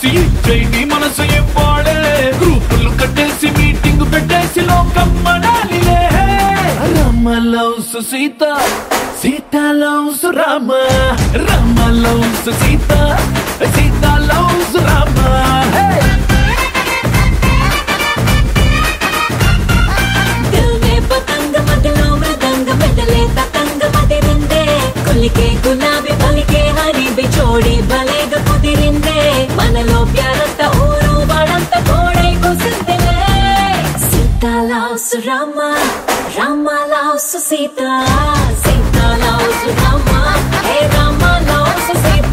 చూసి జైని మనసు ఇవ్వాడే గ్రూపులు కట్టేసి మీటింగ్ పెట్టేసి లోకం మనాలిలే Rama loves Sita Sita loves Rama Rama loves Sita Sita loves Rama Hey! दिल में पतंग मगलो मृदंग बदले ततंग मदिरिंदे కులికే గులాబీ పలికే హరి బిచోడి బలేగ కుదిరిందే మనలో ప్యారంత ఊరు వాడంత కోడై కుసిందిలే Sita loves Rama Rama loves Sita Sita loves Rama hey Rama loves Sita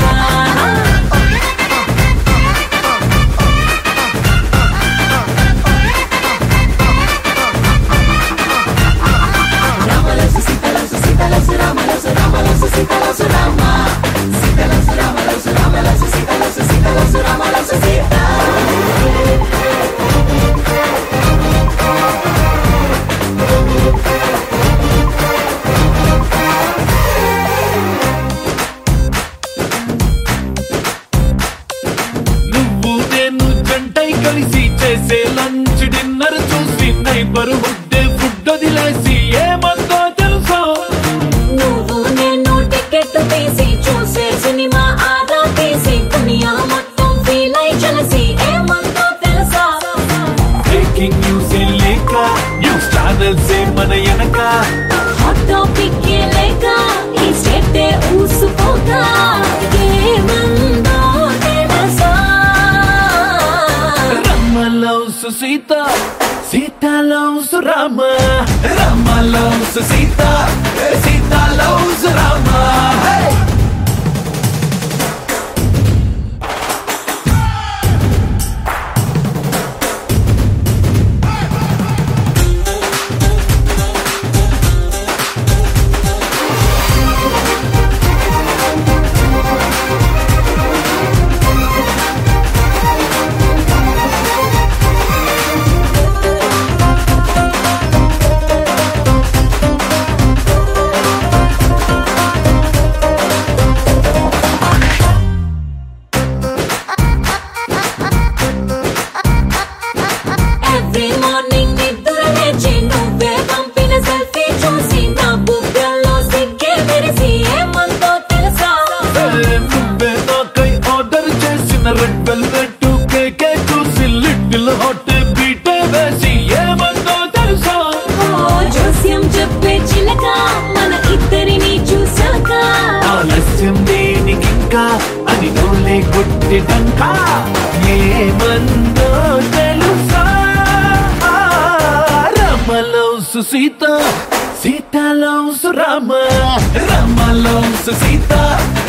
నువ్వు నేను జంటై కలిసి చేసే లంచ్ డిన్నర్ చూసి నైబర్ హుడ్డే ఫుడ్ వదిలేసి ఏమందో తెలుసా నువ్వు నేను టికెట్ తీసి చూసే సినిమా ఆదా తీసి దునియా మొత్తం ఫీల్ అయి చలసి ఏమందో తెలుసా బ్రేకింగ్ న్యూస్ లేక న్యూస్ ఛానల్స్ మన వెనక హాట్ టాపిక్ లేక ఈ స్టేట్ ఊసుకోగా ఏమందో తెలుసా Rama loves Sita Sita loves Rama Rama loves Sita Sita loves Rama Hey! Every morning నిద్ర లేచి నువ్వే పంపిన సెల్ఫీ చూసి నా బుగ్గల్లో సిగ్గే మెరిసి ఏమందో తెలుసా నువ్వే నాకై ఆర్డర్ చేసిన రెడ్ వెల్వెట్ కేకే చూసి లిటిల్ హాట్ బీటే వేసి ఏమందో తెలుసా ఓ జోస్యం చెప్పే చిలక మన ఇద్దరిని చూశాక ఆలస్యం దేనికింకా అని నోలే కొట్టిదంకా ఏమందో తెలుసా Rama loves Sita Sita loves Rama Rama loves Sita